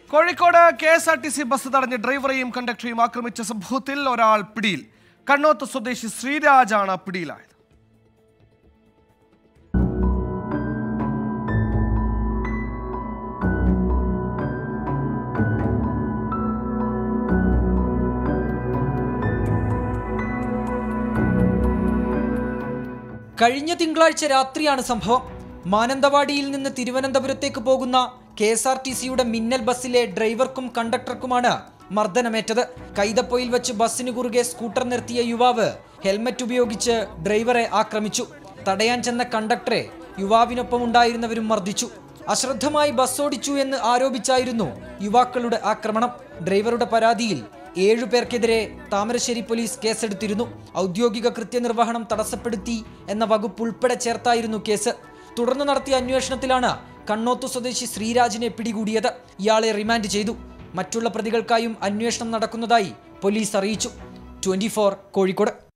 Kozhikode K S R T C bus തടഞ്ഞ് ഡ്രൈവറെയും കണ്ടക്ടറെയും ആക്രമിച്ച സംഭവത്തിൽ ഒരാൾ പിടിയിൽ കണ്ണോത്ത് സ്വദേശി ശ്രീരാജാണ് പിടിയിലായത് കഴിഞ്ഞ തിങ്കളാഴ്ച രാത്രിയാണ് സംഭവം മാനന്തവാടിയിൽ നിന്ന് തിരുവനന്തപുരത്തേക്ക് പോകുന്ന കെ എസ് ആർ ടി സിയുടെ മിന്നൽ ബസ്സിലെ ഡ്രൈവർക്കും കണ്ടക്ടർക്കുമാണ് മർദ്ദനമേറ്റത് കൈതപ്പൊയിൽ വെച്ച് ബസ്സിന് കുറുകെ സ്കൂട്ടർ നിർത്തിയ യുവാവ് ഹെൽമറ്റ് ഉപയോഗിച്ച് ഡ്രൈവറെ ആക്രമിച്ചു തടയാൻ ചെന്ന കണ്ടക്ടറെ യുവാവിനൊപ്പം ഉണ്ടായിരുന്നവരും മർദ്ദിച്ചു അശ്രദ്ധമായി ബസ് ഓടിച്ചു എന്ന് ആരോപിച്ചായിരുന്നു യുവാക്കളുടെ ആക്രമണം ഡ്രൈവറുടെ പരാതിയിൽ ഏഴു പേർക്കെതിരെ താമരശ്ശേരി പോലീസ് കേസെടുത്തിരുന്നു ഔദ്യോഗിക കൃത്യനിർവഹണം തടസ്സപ്പെടുത്തി എന്ന വകുപ്പ് ഉൾപ്പെടെ ചേർത്തായിരുന്നു കേസ് തുടർന്ന് നടത്തിയ അന്വേഷണത്തിലാണ് കണ്ണോത്തു സ്വദേശി ശ്രീരാജിനെ പിടികൂടിയത് ഇയാളെ റിമാൻഡ് ചെയ്തു മറ്റുള്ള പ്രതികൾക്കായും അന്വേഷണം നടക്കുന്നതായി പോലീസ് അറിയിച്ചു ട്വന്റി കോഴിക്കോട്